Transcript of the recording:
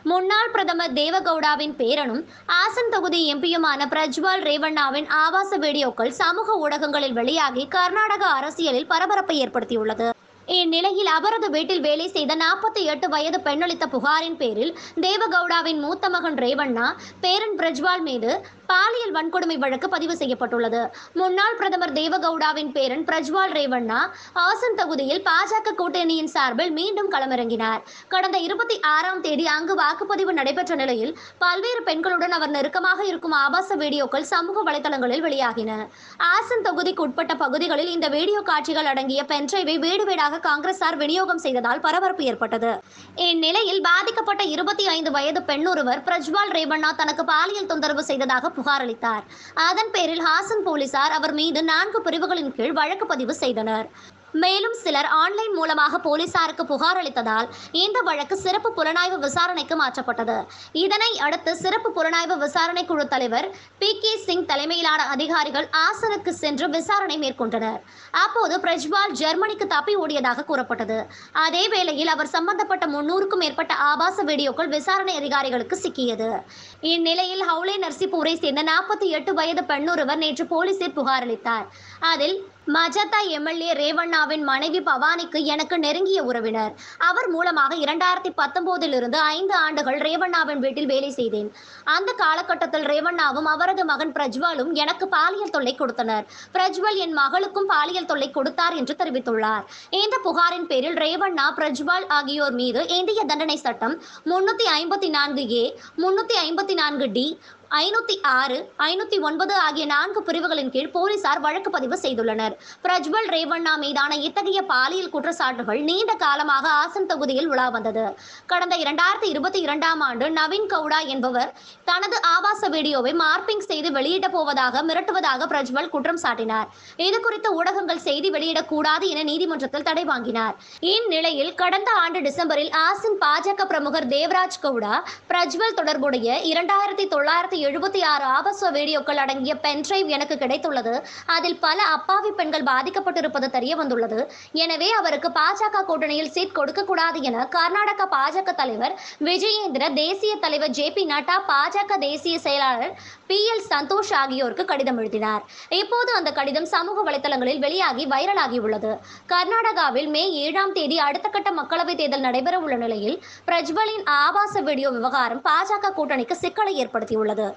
முன்னாள் பிரதமர் தேவகவுடாவின் பேரனும் ஆசன் தொகுதி எம்பியுமான பிரஜ்வால் ரேவண்ணாவின் ஆபாச வீடியோக்கள் சமூக ஊடகங்களில் வெளியாகி கர்நாடக அரசியலில் பரபரப்பை ஏற்படுத்தியுள்ளது இந்நிலையில் அவரது வீட்டில் வேலை செய்த நாற்பத்தி எட்டு வயது பெண்ணளித்த புகாரின் பேரில் தேவகவுடாவின் மூத்த மகன் ரேவண்ணா பேரன் பிரஜ்வால் மீது பாலியல் வன்கொடுமை வழக்கு பதிவு செய்யப்பட்டுள்ளது முன்னாள் பிரதமர் தேவகவுடாவின் பேரன் பிரஜ்வால் ரேவண்ணா ஆசன் தொகுதியில் பாஜக கூட்டணியின் சார்பில் மீண்டும் களமிறங்கினார் கடந்த இருபத்தி ஆறாம் தேதி அங்கு வாக்குப்பதிவு நடைபெற்ற நிலையில் பல்வேறு பெண்களுடன் அவர் நெருக்கமாக இருக்கும் ஆபாச வீடியோக்கள் சமூக வலைதளங்களில் வெளியாகின ஆசன் தொகுதிக்கு உட்பட்ட பகுதிகளில் இந்த வீடியோ காட்சிகள் அடங்கிய பென்ட்ரைவை வீடு வீடாக காங்கிரசார் விநியோகம் செய்ததால் பரபரப்பு ஏற்பட்டது இந்நிலையில் பாதிக்கப்பட்ட இருபத்தி ஐந்து வயது பெண் ஒருவர் பிரஜ்வால் ரேவண்ணா தனக்கு பாலியல் தொந்தரவு செய்ததாக புகார் அளித்தார் அதன் பேரில் ஹாசன் போலீசார் அவர் மீது நான்கு பிரிவுகளின் கீழ் வழக்கு பதிவு செய்தனர் மேலும் சிலர் ஆன்லைன் மூலமாக போலீசாருக்கு புகார் அளித்ததால் இந்த வழக்கு சிறப்பு புலனாய்வு விசாரணைக்கு மாற்றப்பட்டது இதனை அடுத்து சிறப்பு புலனாய்வு விசாரணை குழு தலைவர் பி கே சிங் தலைமையிலான அதிகாரிகள் ஆசனுக்கு சென்று விசாரணை மேற்கொண்டனர் அப்போது பிரஜ்வால் ஜெர்மனிக்கு தப்பி ஓடியதாக கூறப்பட்டது அதே வேளையில் அவர் சம்பந்தப்பட்ட முன்னூறுக்கும் மேற்பட்ட ஆபாச வீடியோக்கள் விசாரணை அதிகாரிகளுக்கு சிக்கியது இந்நிலையில் ஹவுலே நர்சிபூரை சேர்ந்த நாற்பத்தி எட்டு வயது பெண்ணொருவர் நேற்று போலீசில் புகார் அளித்தார் அதில் மஜதா எம்எல்ஏ ரேவண்ணாவின் மனைவி பவானிக்கு எனக்கு நெருங்கிய உறவினர் அவர் மூலமாக இரண்டாயிரத்தி பத்தொன்பதிலிருந்து ஐந்து ஆண்டுகள் ரேவண்ணாவின் வீட்டில் வேலை செய்தேன் அந்த காலகட்டத்தில் ரேவண்ணாவும் அவரது மகன் பிரஜ்வாலும் எனக்கு பாலியல் தொல்லை கொடுத்தனர் பிரஜ்வல் என் மகளுக்கும் பாலியல் தொல்லை கொடுத்தார் என்று தெரிவித்துள்ளார் இந்த புகாரின் பேரில் ரேவண்ணா பிரஜ்வால் ஆகியோர் மீது இந்திய தண்டனை சட்டம் முன்னூத்தி ஐம்பத்தி நான்கு ஏ முன்னூத்தி ஐம்பத்தி நான்கு டி ஐநூத்தி ஆறு ஐநூத்தி ஒன்பது ஆகிய நான்கு பிரிவுகளின் கீழ் போலீசார் வழக்கு பதிவு செய்துள்ளனர் பிரஜ்வல் ரேவண்ணா மீதான இத்தகைய பாலியல் குற்றச்சாட்டுகள் நீண்ட காலமாக ஆசன் தொகுதியில் உலா வந்தது கடந்த இரண்டாயிரத்தி இருபத்தி இரண்டாம் ஆண்டு நவீன் கவுடா என்பவர் தனது ஆபாச வீடியோவை மார்பிங் செய்து வெளியிட போவதாக மிரட்டுவதாக பிரஜ்வல் குற்றம் சாட்டினார் இது குறித்து ஊடகங்கள் செய்தி வெளியிடக்கூடாது என நீதிமன்றத்தில் தடை வாங்கினார் இந்நிலையில் கடந்த ஆண்டு டிசம்பரில் ஆசின் பாஜக பிரமுகர் தேவராஜ் கவுடா பிரஜ்வல் தொடர்புடைய இரண்டாயிரத்தி தொள்ளாயிரத்தி எழுபத்தி ஆறு ஆபாச வீடியோக்கள் அடங்கிய பென்டிரைவ் எனக்கு கிடைத்துள்ளது அதில் பல அப்பாவி பெண்கள் பாதிக்கப்பட்டிருப்பது தெரிய வந்துள்ளது எனவே அவருக்கு பாஜக கூட்டணியில் சீட் கொடுக்கக்கூடாது என கர்நாடக பாஜக தலைவர் விஜயேந்திர தேசிய தலைவர் ஜே பி நட்டா பாஜக தேசிய செயலாளர் பி எல் சந்தோஷ் ஆகியோருக்கு கடிதம் எழுதினார் இப்போது அந்த கடிதம் சமூக வலைதளங்களில் வெளியாகி வைரலாகி உள்ளது கர்நாடகாவில் மே ஏழாம் தேதி அடுத்த கட்ட மக்களவைத் தேர்தல் நடைபெற உள்ள நிலையில் பிரஜ்வலின் ஆபாச வீடியோ விவகாரம் பாஜக கூட்டணிக்கு சிக்கலை ஏற்படுத்தியுள்ளது